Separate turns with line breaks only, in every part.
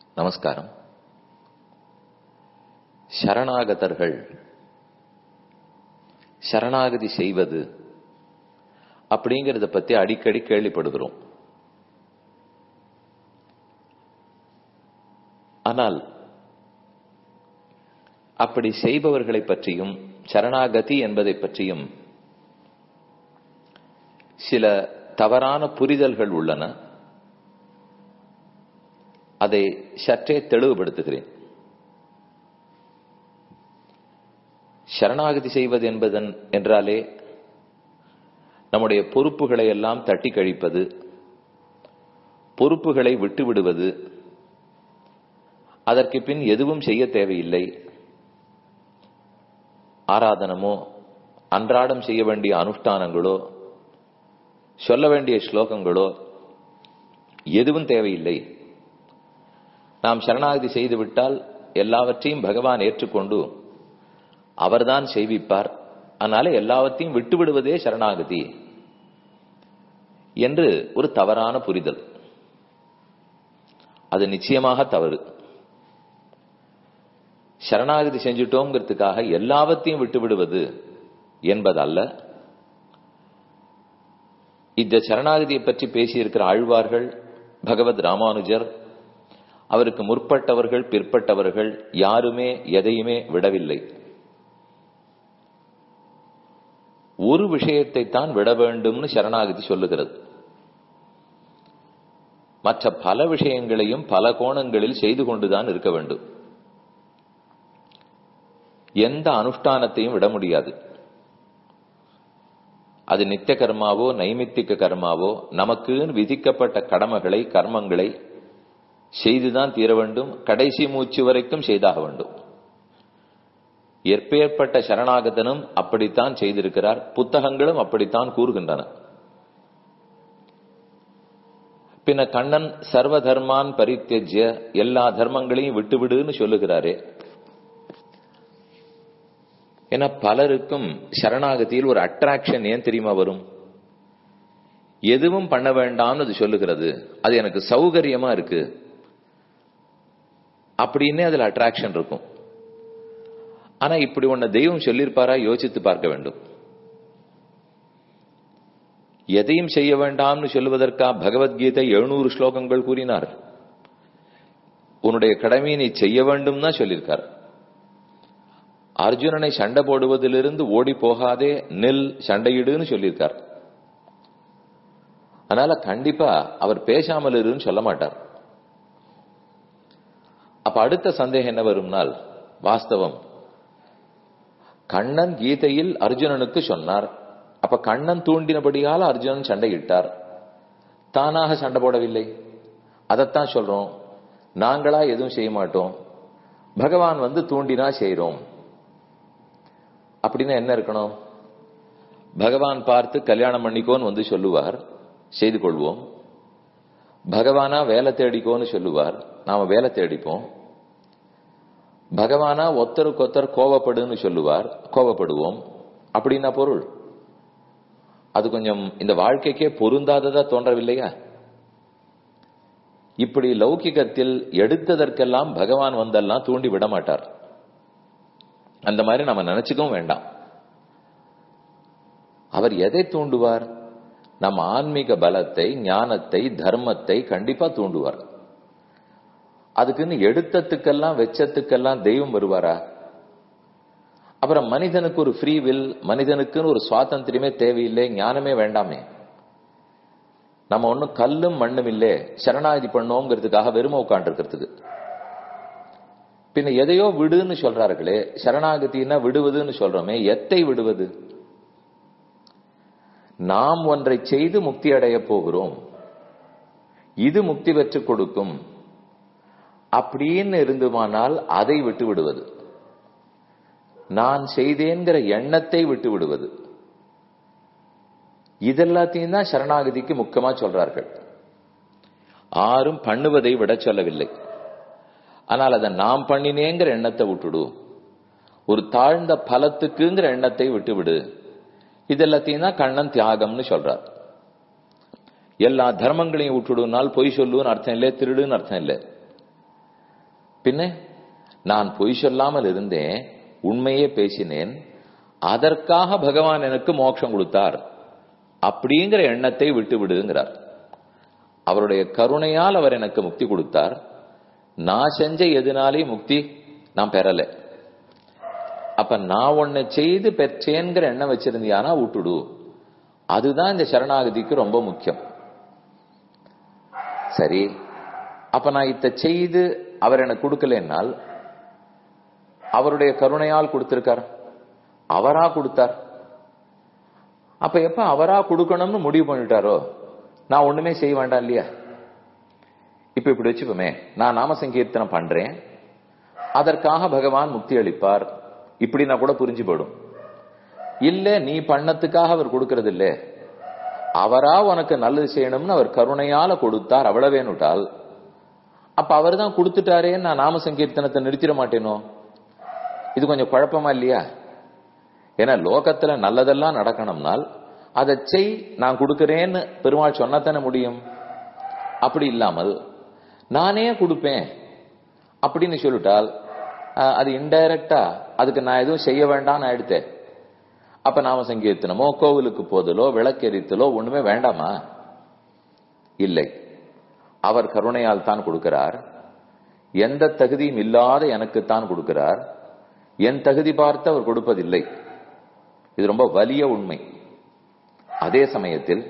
நமஸ்காரம் சரணாகதர்கள் சரணாகதி செய்வது அப்படிங்கறத பத்தி அடிக்கடி கேள்விப்படுகிறோம் ஆனால் அப்படி செய்பவர்களை பற்றியும் சரணாகதி என்பதை பற்றியும் சில தவறான புரிதல்கள் உள்ளன அதை சற்றே தெளிவுபடுத்துகிறேன் சரணாகதி செய்வது என்பதன் என்றாலே நம்முடைய பொறுப்புகளை எல்லாம் தட்டி கழிப்பது பொறுப்புகளை விட்டு விடுவது அதற்கு பின் எதுவும் செய்ய தேவையில்லை ஆராதனமோ அன்றாடம் செய்ய வேண்டிய அனுஷ்டானங்களோ சொல்ல வேண்டிய ஸ்லோகங்களோ எதுவும் தேவையில்லை நாம் சரணாகதி செய்துவிட்டால் எல்லாவற்றையும் பகவான் ஏற்றுக்கொண்டு அவர்தான் செய்விப்பார் அதனால எல்லாவற்றையும் விட்டுவிடுவதே சரணாகதி என்று ஒரு தவறான புரிதல் அது நிச்சயமாக தவறு சரணாகதி செஞ்சுட்டோங்கிறதுக்காக எல்லாவற்றையும் விட்டு விடுவது என்பதல்ல இந்த சரணாகதியை பற்றி பேசியிருக்கிற ஆழ்வார்கள் பகவத் ராமானுஜர் அவருக்கு முற்பட்டவர்கள் பிற்பட்டவர்கள் யாருமே எதையுமே விடவில்லை ஒரு விஷயத்தை தான் விட வேண்டும்னு சரணாகதி சொல்லுகிறது மற்ற பல விஷயங்களையும் பல கோணங்களில் செய்து கொண்டுதான் இருக்க வேண்டும் எந்த அனுஷ்டானத்தையும் விட முடியாது அது நித்திய கர்மாவோ நைமித்திக கர்மாவோ நமக்கு விதிக்கப்பட்ட கடமைகளை கர்மங்களை செய்துதான் தீர வேண்டும் கடைசி மூச்சு வரைக்கும் செய்தாக வேண்டும் எப்பேற்பட்ட சரணாகதனும் அப்படித்தான் செய்திருக்கிறார் புத்தகங்களும் அப்படித்தான் கூறுகின்றன பின்ன கண்ணன் சர்வ தர்மான் பரித்தியஜ்ய எல்லா தர்மங்களையும் விட்டுவிடுன்னு சொல்லுகிறாரே ஏன்னா பலருக்கும் சரணாகதியில் ஒரு அட்ராக்ஷன் ஏன் தெரியுமா வரும் எதுவும் பண்ண வேண்டாம்னு அது சொல்லுகிறது அது எனக்கு சௌகரியமா இருக்கு அப்படின்னே அதுல அட்ராக்ஷன் இருக்கும் ஆனா இப்படி ஒன்ன தெய்வம் சொல்லியிருப்பாரா யோசித்து பார்க்க வேண்டும் எதையும் செய்ய வேண்டாம்னு சொல்லுவதற்கா பகவத்கீதை எழுநூறு ஸ்லோகங்கள் கூறினார் உன்னுடைய கடமையை நீ செய்ய வேண்டும் தான் சொல்லியிருக்கார் அர்ஜுனனை சண்டை போடுவதிலிருந்து ஓடி போகாதே நெல் சண்டையிடுன்னு சொல்லியிருக்கார் அதனால கண்டிப்பா அவர் பேசாமல் இருன்னு சொல்ல மாட்டார் அப்ப அடுத்த சந்தேகம் என்ன வரும்னால் வாஸ்தவம் கண்ணன் கீதையில் அர்ஜுனனுக்கு சொன்னார் அப்ப கண்ணன் தூண்டினபடியால் அர்ஜுனன் சண்டையிட்டார் தானாக சண்டை போடவில்லை அதைத்தான் சொல்றோம் நாங்களா எதுவும் செய்ய மாட்டோம் பகவான் வந்து தூண்டினா செய்யறோம் அப்படின்னா என்ன இருக்கணும் பகவான் பார்த்து கல்யாணம் பண்ணிக்கோன்னு வந்து சொல்லுவார் செய்து கொள்வோம் பகவானா வேலை தேடிக்கோன்னு சொல்லுவார் நாம வேலை தேடிப்போம் பகவானா ஒத்தருக்கு ஒத்தர் கோவப்படுன்னு சொல்லுவார் கோவப்படுவோம் அப்படின்னா பொருள் அது கொஞ்சம் இந்த வாழ்க்கைக்கே பொருந்தாததா தோன்றவில்லையா இப்படி லௌகிகத்தில் எடுத்ததற்கெல்லாம் பகவான் வந்தெல்லாம் தூண்டி விட மாட்டார் அந்த மாதிரி நம்ம நினைச்சுக்கவும் வேண்டாம் அவர் எதை தூண்டுவார் நம் ஆன்மீக பலத்தை ஞானத்தை தர்மத்தை கண்டிப்பா தூண்டுவார் அதுக்குன்னு எடுத்ததுக்கெல்லாம் வெச்சத்துக்கெல்லாம் தெய்வம் வருவாரா அப்புறம் மனிதனுக்கு ஒரு ஃப்ரீ வில் மனிதனுக்குன்னு ஒரு சுவாதந்திரமே தேவையில்லை ஞானமே வேண்டாமே நம்ம ஒன்னும் கல்லும் மண்ணும் இல்லே சரணாகதி பண்ணோங்கிறதுக்காக வெறும உட்காண்டிருக்கிறதுக்கு பின்ன எதையோ விடுன்னு சொல்றார்களே சரணாகதினா விடுவதுன்னு சொல்றோமே எத்தை விடுவது நாம் ஒன்றை செய்து முக்தி அடைய போகிறோம் இது முக்தி பெற்றுக் கொடுக்கும் அப்படின்னு இருந்துமானால் அதை விட்டு விடுவது நான் செய்தேங்கிற எண்ணத்தை விட்டு விடுவது இதெல்லாத்தையும் தான் சரணாகதிக்கு முக்கியமா சொல்றார்கள் ஆரும் பண்ணுவதை விட சொல்லவில்லை ஆனால் அதை நாம் பண்ணினேங்கிற எண்ணத்தை விட்டுடு ஒரு தாழ்ந்த பலத்துக்குங்கிற எண்ணத்தை விட்டு விடு இதெல்லாத்தையும் தான் கண்ணன் தியாகம்னு சொல்றார் எல்லா தர்மங்களையும் விட்டுடுனால் பொய் சொல்லுன்னு அர்த்தம் இல்லை திருடுன்னு அர்த்தம் இல்லை பின்ன நான் பொய் சொல்லாமல் இருந்தேன் உண்மையே பேசினேன் அதற்காக பகவான் எனக்கு மோட்சம் கொடுத்தார் அப்படிங்கிற எண்ணத்தை விட்டு விடுங்கிறார் அவருடைய கருணையால் அவர் எனக்கு முக்தி கொடுத்தார் நான் செஞ்ச எதுனாலே முக்தி நான் பெறல அப்ப நான் ஒன்ன செய்து பெற்றேங்கிற எண்ணம் வச்சிருந்தியானா விட்டுடு அதுதான் இந்த சரணாகதிக்கு ரொம்ப முக்கியம் சரி அப்ப நான் இத்த செய்து அவர் எனக்கு கொடுக்கலன்னால் அவருடைய கருணையால் கொடுத்திருக்கார் அவரா கொடுத்தார் அப்ப எப்ப அவரா கொடுக்கணும்னு முடிவு பண்ணிட்டாரோ நான் ஒண்ணுமே செய்ய வேண்டாம் இல்லையா இப்ப இப்படி வச்சுப்போமே நான் நாம சங்கீர்த்தனம் பண்றேன் அதற்காக பகவான் முக்தி அளிப்பார் இப்படி நான் கூட புரிஞ்சு போடும் இல்ல நீ பண்ணத்துக்காக அவர் கொடுக்கறது இல்ல அவரா உனக்கு நல்லது செய்யணும்னு அவர் கருணையால கொடுத்தார் அவ்வளவேனுட்டால் அப்ப அவர் தான் கொடுத்துட்டாரே நான் நாம சங்கீர்த்தனத்தை நிறுத்திட மாட்டேனோ இது கொஞ்சம் குழப்பமா இல்லையா ஏன்னா லோகத்துல நல்லதெல்லாம் நடக்கணும்னால் அதை செய் நான் கொடுக்கிறேன்னு பெருமாள் சொன்னத்தானே முடியும் அப்படி இல்லாமல் நானே கொடுப்பேன் அப்படின்னு சொல்லிட்டால் அது இன்டைரக்டா அதுக்கு நான் எதுவும் செய்ய வேண்டாம்னு ஆயிடுத்தேன் அப்ப நாம சங்கீர்த்தனமோ கோவிலுக்கு போதலோ விளக்கெரித்தலோ ஒண்ணுமே வேண்டாமா இல்லை அவர் கருணையால் தான் கொடுக்கிறார் எந்த தகுதியும் இல்லாத எனக்குத்தான் கொடுக்கிறார் என் தகுதி பார்த்து அவர் கொடுப்பதில்லை இது ரொம்ப வலிய உண்மை அதே சமயத்தில்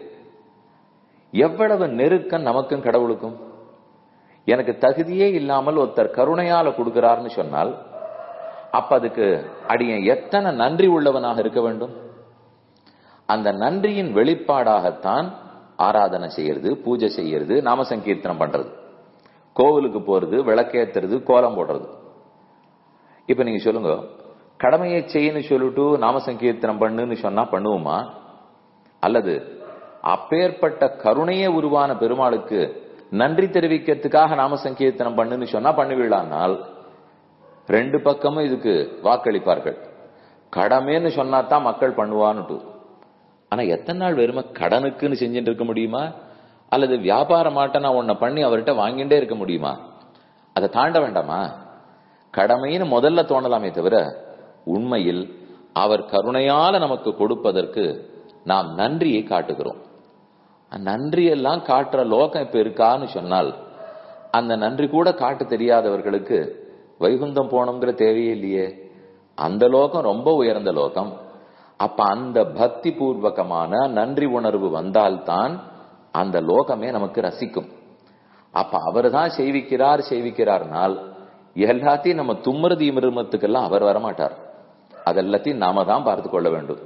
எவ்வளவு நெருக்கம் நமக்கும் கடவுளுக்கும் எனக்கு தகுதியே இல்லாமல் ஒருத்தர் கருணையால கொடுக்கிறார்னு சொன்னால் அப்ப அதுக்கு அடியன் எத்தனை நன்றி உள்ளவனாக இருக்க வேண்டும் அந்த நன்றியின் வெளிப்பாடாகத்தான் ஆராதனை செய்யறது பூஜை செய்யறது நாம சங்கீர்த்தனம் பண்றது கோவிலுக்கு போறது விளக்கேத்துறது கோலம் போடுறது இப்ப நீங்க சொல்லுங்க கடமையை செய்யன்னு சொல்லிட்டு நாம சங்கீர்த்தனம் பண்ணுன்னு சொன்னா பண்ணுவோமா அல்லது அப்பேற்பட்ட கருணையே உருவான பெருமாளுக்கு நன்றி தெரிவிக்கிறதுக்காக நாம சங்கீர்த்தனம் பண்ணுன்னு சொன்னா பண்ணுவீளானால் ரெண்டு பக்கமும் இதுக்கு வாக்களிப்பார்கள் கடமைன்னு சொன்னா தான் மக்கள் பண்ணுவான்னுட்டு ஆனா எத்தனை நாள் வெறும கடனுக்குன்னு செஞ்சுட்டு இருக்க முடியுமா அல்லது வியாபாரமாட்ட நான் உன்னை பண்ணி அவர்கிட்ட வாங்கிட்டே இருக்க முடியுமா அதை தாண்ட வேண்டாமா கடமைன்னு முதல்ல தோணலாமே தவிர உண்மையில் அவர் கருணையால நமக்கு கொடுப்பதற்கு நாம் நன்றியை காட்டுகிறோம் நன்றி எல்லாம் காட்டுற லோகம் இப்ப இருக்கான்னு சொன்னால் அந்த நன்றி கூட காட்ட தெரியாதவர்களுக்கு வைகுந்தம் போனோங்கிற தேவையே இல்லையே அந்த லோகம் ரொம்ப உயர்ந்த லோகம் அப்ப அந்த பக்தி பூர்வகமான நன்றி உணர்வு வந்தால்தான் அந்த லோகமே நமக்கு ரசிக்கும் அப்ப அவர் தான் செய்விக்கிறார் செய்விக்கிறார்னால் எல்லாத்தையும் நம்ம தும்முறது இமிருமத்துக்கெல்லாம் அவர் வரமாட்டார் அதெல்லாத்தையும் நாம தான் பார்த்து கொள்ள வேண்டும்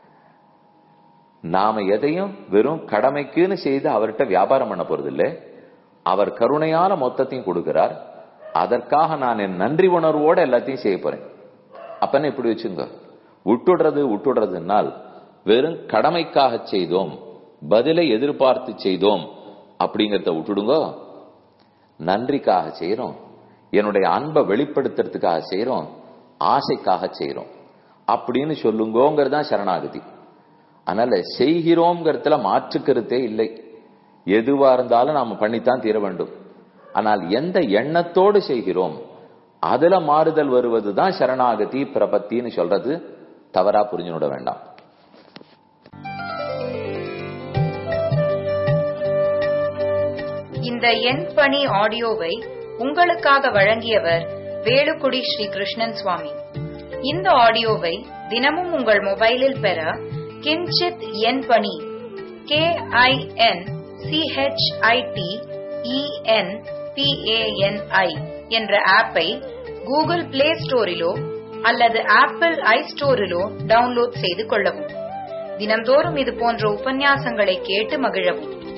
நாம எதையும் வெறும் கடமைக்குன்னு செய்து அவர்கிட்ட வியாபாரம் பண்ண போறது இல்லை அவர் கருணையால மொத்தத்தையும் கொடுக்கிறார் அதற்காக நான் என் நன்றி உணர்வோட எல்லாத்தையும் செய்ய போறேன் அப்பன்னு இப்படி வச்சுங்க விட்டுடுறது விட்டுடுறதுனால் வெறும் கடமைக்காக செய்தோம் பதிலை எதிர்பார்த்து செய்தோம் அப்படிங்கறத விட்டுடுங்க நன்றிக்காக செய்யறோம் என்னுடைய அன்பை வெளிப்படுத்துறதுக்காக செய்யறோம் ஆசைக்காக செய்யறோம் அப்படின்னு சொல்லுங்கோங்கிறதான் சரணாகதி அதனால செய்கிறோங்கிறதுல மாற்று கருத்தே இல்லை எதுவா இருந்தாலும் நாம பண்ணித்தான் தீர வேண்டும் ஆனால் எந்த எண்ணத்தோடு செய்கிறோம் அதுல மாறுதல் வருவதுதான் சரணாகதி பிரபத்தின்னு சொல்றது தவறா புரிஞ்சுட வேண்டாம்
இந்த எண் பணி ஆடியோவை உங்களுக்காக வழங்கியவர் வேலுக்குடி ஸ்ரீ கிருஷ்ணன் சுவாமி இந்த ஆடியோவை தினமும் உங்கள் மொபைலில் பெற கிஞ்சித் எண் பணி கே ஐ என் சிஹெச்ஐடி இஎன் பிஏஎன்ஐ என்ற ஆப்பை கூகுள் பிளே ஸ்டோரிலோ அல்லது ஆப்பிள் ஐ ஸ்டோரிலோ டவுன்லோட் செய்து கொள்ளவும் தினம்தோறும் இது போன்ற உபன்யாசங்களை கேட்டு மகிழவும்